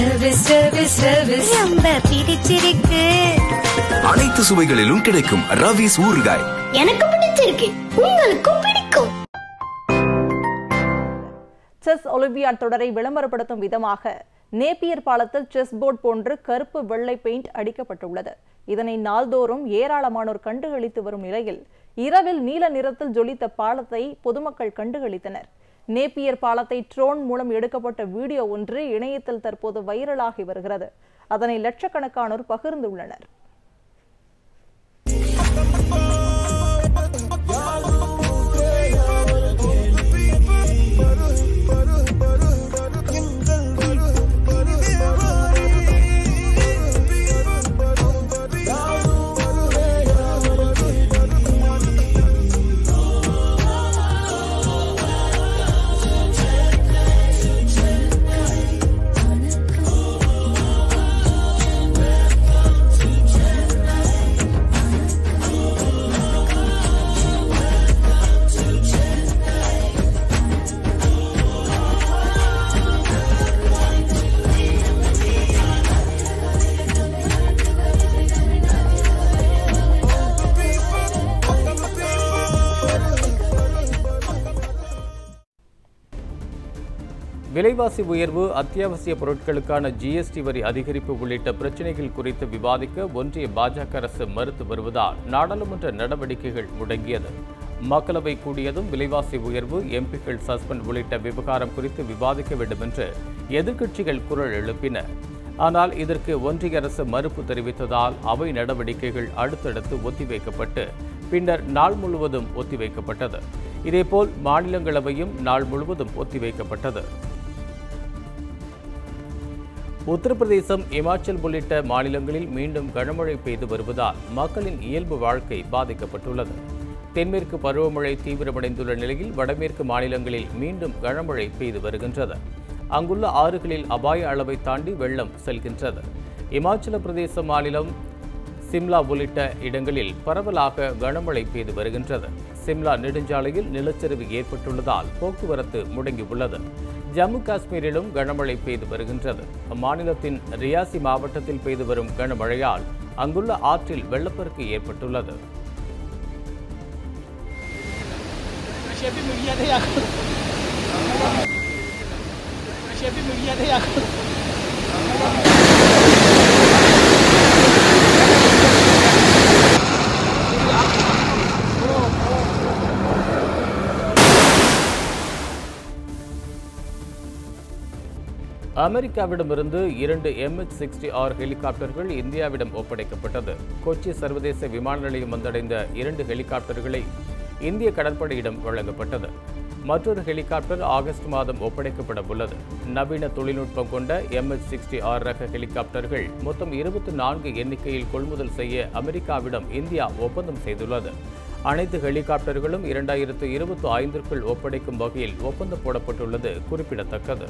service service service ரொம்ப பிடிச்சிருக்கு அனைத்து சுவைகளிலும் கிடைக்கும் ரவிஸ் ஊறுகாய் எனக்கு பிடிச்சிருக்கு உங்களுக்கும் பிடிக்கும் செஸ் ஒலிம்பியாட் தொடரை விளம்பரப்படுத்தும் விதமாக நேப்பியர் பாலத்தில் செஸ் போர்ட் போன்று கருப்பு வெள்ளை பெயிண்ட் அடிக்கப்பட்டுள்ளது இதனை நாள்தோறும் ஏராளமானோர் கண்டுகளித்து வரும் நிலையில் இரவில் நீல நிறத்தில் ஜொலித்த பாலத்தை பொதுமக்கள் கண்டுகளித்தனர் நேப்பியர் பாலத்தை ட்ரோன் மூலம் எடுக்கப்பட்ட வீடியோ ஒன்று இணையத்தில் தற்போது வைரலாகி வருகிறது அதனை லட்சக்கணக்கானோர் பகிர்ந்துள்ளனர் விலைவாசி உயர்வு அத்தியாவசிய பொருட்களுக்கான ஜிஎஸ்டி வரி அதிகரிப்பு உள்ளிட்ட பிரச்சினைகள் குறித்து விவாதிக்க ஒன்றிய பாஜக அரசு மறுத்து வருவதால் நாடாளுமன்ற நடவடிக்கைகள் முடங்கியது மக்களவை கூடியதும் விலைவாசி உயர்வு எம்பிக்கள் சஸ்பெண்ட் உள்ளிட்ட விவகாரம் குறித்து விவாதிக்க வேண்டும் என்று எதிர்க்கட்சிகள் குரல் எழுப்பின ஆனால் இதற்கு ஒன்றிய அரசு மறுப்பு தெரிவித்ததால் அவை நடவடிக்கைகள் அடுத்தடுத்து ஒத்திவைக்கப்பட்டு பின்னர் நாள் முழுவதும் ஒத்திவைக்கப்பட்டது இதேபோல் மாநிலங்களவையும் நாள் முழுவதும் ஒத்திவைக்கப்பட்டது உத்தரப்பிரதேசம் இமாச்சல் உள்ளிட்ட மாநிலங்களில் மீண்டும் கனமழை பெய்து வருவதால் மக்களின் இயல்பு வாழ்க்கை பாதிக்கப்பட்டுள்ளது தென்மேற்கு பருவமழை தீவிரமடைந்துள்ள நிலையில் வடமேற்கு மாநிலங்களில் மீண்டும் கனமழை பெய்து வருகின்றது அங்குள்ள ஆறுகளில் அபாய அளவை தாண்டி வெள்ளம் செல்கின்றது இமாச்சல பிரதேச மாநிலம் சிம்லா உள்ளிட்ட இடங்களில் பரவலாக கனமழை பெய்து வருகின்றது சிம்லா நெடுஞ்சாலையில் நிலச்சரிவு ஏற்பட்டுள்ளதால் போக்குவரத்து முடங்கியுள்ளது ஜம்மு காஷ்மீரிலும் கனமழை பெய்து வருகின்றது அம்மாநிலத்தின் ரியாசி மாவட்டத்தில் பெய்து வரும் கனமழையால் அங்குள்ள ஆற்றில் வெள்ளப்பெருக்கு ஏற்பட்டுள்ளது அமெரிக்காவிடமிருந்து இரண்டு எம்ஹெச் சிக்ஸ்டி ஆர் ஹெலிகாப்டர்கள் இந்தியாவிடம் ஒப்படைக்கப்பட்டது கொச்சி சர்வதேச விமான நிலையம் வந்தடைந்த இரண்டு ஹெலிகாப்டர்களை இந்திய கடற்படையிடம் வழங்கப்பட்டது மற்றொரு ஹெலிகாப்டர் ஆகஸ்ட் மாதம் ஒப்படைக்கப்பட உள்ளது நவீன தொழில்நுட்பம் கொண்ட எம்ஹெச் சிக்ஸ்டி ஆர் ரக ஹெலிகாப்டர்கள் மொத்தம் இருபத்தி நான்கு எண்ணிக்கையில் கொள்முதல் செய்ய அமெரிக்காவிடம் இந்தியா ஒப்பந்தம் செய்துள்ளது அனைத்து ஹெலிகாப்டர்களும் இரண்டாயிரத்து இருபத்தி ஐந்திற்குள் ஒப்படைக்கும் வகையில் ஒப்பந்தம் போடப்பட்டுள்ளது குறிப்பிடத்தக்கது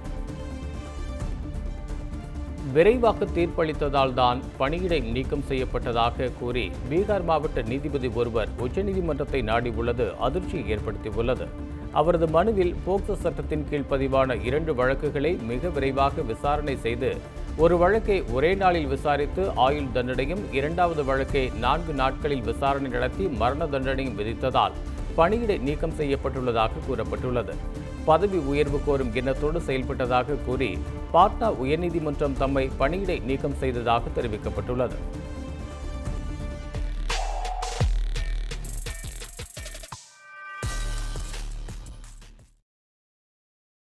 விரைவாக தீர்ப்பளித்ததால் தான் பணியிடை நீக்கம் செய்யப்பட்டதாக கூறி பீகார் மாவட்ட நீதிபதி ஒருவர் உச்சநீதிமன்றத்தை நாடியுள்ளது அதிர்ச்சியை ஏற்படுத்தியுள்ளது அவரது மனுவில் போக்சோ சட்டத்தின் கீழ் பதிவான இரண்டு வழக்குகளை மிக விரைவாக விசாரணை செய்து ஒரு வழக்கை ஒரே நாளில் விசாரித்து ஆயுள் தண்டனையும் இரண்டாவது வழக்கை நான்கு நாட்களில் விசாரணை நடத்தி மரண தண்டனையும் விதித்ததால் பணியிடை நீக்கம் செய்யப்பட்டுள்ளதாக கூறப்பட்டுள்ளது பதவி உயர்வு கோரும் எண்ணத்தோடு செயல்பட்டதாக கூறி பாட்னா உயர்நீதிமன்றம் தம்மை பணியிடை நீக்கம் செய்ததாக தெரிவிக்கப்பட்டுள்ளது